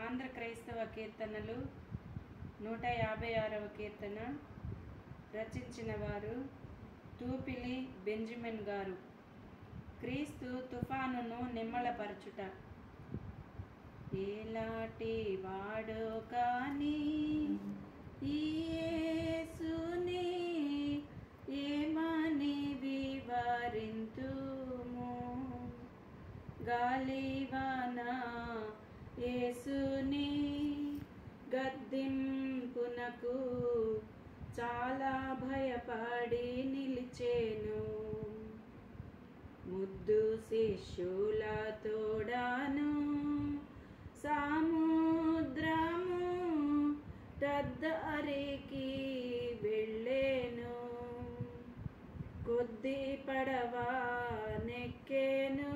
ఆంధ్ర క్రైస్తవ కీర్తనలు నూట యాభై ఆరవ కీర్తన రచించిన వారు తూపిలి బెంజమిన్ గారు క్రీస్తు తుఫానును నిమ్మలపరచుట ఏలాంటి వాడు కానీ ఈ యేసుని ఏమని వివరింతుము గాలివాన యేసుని గద్దింపునకు చాలా భయపడి నిలిచేను ముద్దు శిష్యుల తోడాను సముద్రము రద్దరికి వెళ్ళేను కొద్ది పడవ నెక్కేను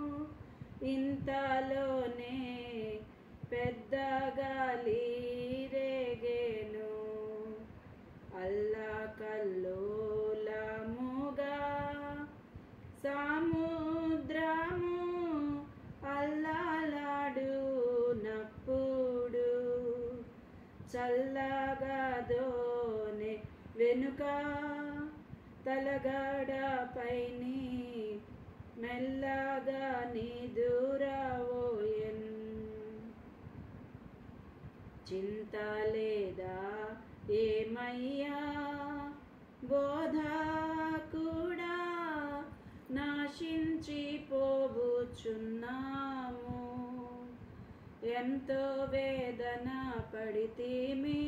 ఇంతలోనే పెద్ద గాలి రేగేను అల్లకల్లోలముగా సముద్రము అల్లాలాడు నప్పుడు చల్లగాదోనే వెనుక తలగడపైని మెల్లగా నిదురవోయన్ చింత లేదా ఏమయ్యా బోధ కూడా నాశించిపోబుచున్నాము ఎంతో వేదన పడితేమి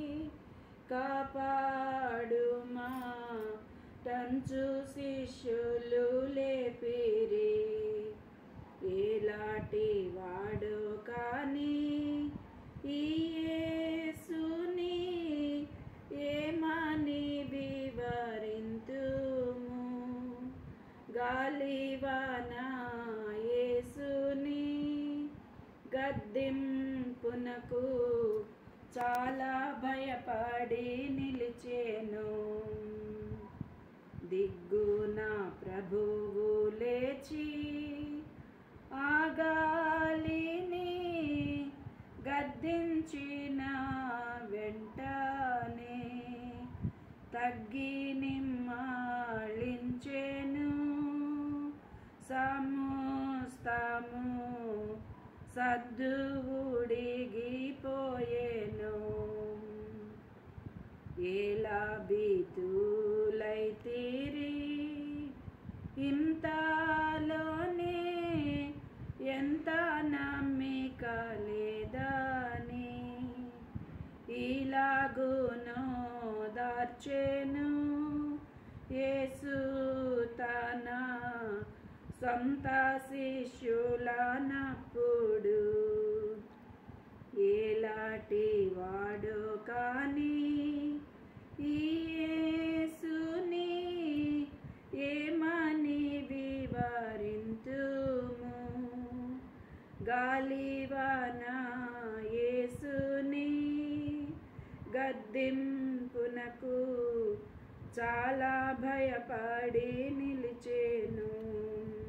కాపాడుమా టంచు శిష్యులు లేపిరి ఏలాంటి వాడు కానీ ఈ యేసుని ఏమని వివరింతుము గాలివాన యేసుని గద్దింపునకు చాలా భయపడి నిలిచేను దిగ్గున ప్రభువు లేచి ఆ గాలిని గద్దించిన వెంటనే తగ్గి నిమ్మాళించెను సమస్తము సద్దువుడిగిపోయేను ఎలా బీతులైతిరి ఇంతలోనే ఎంత నమ్మిక లేదని ఇలాగునో దార్చెను యేసు తన సొంత శిష్యులనప్పుడు ఏలాంటి వాడు కానీ ఈ యేసుని ఏమని వివరింతుము గాలివాన యేసుని గద్దింపునకు చాలా భయపడి నిలిచేను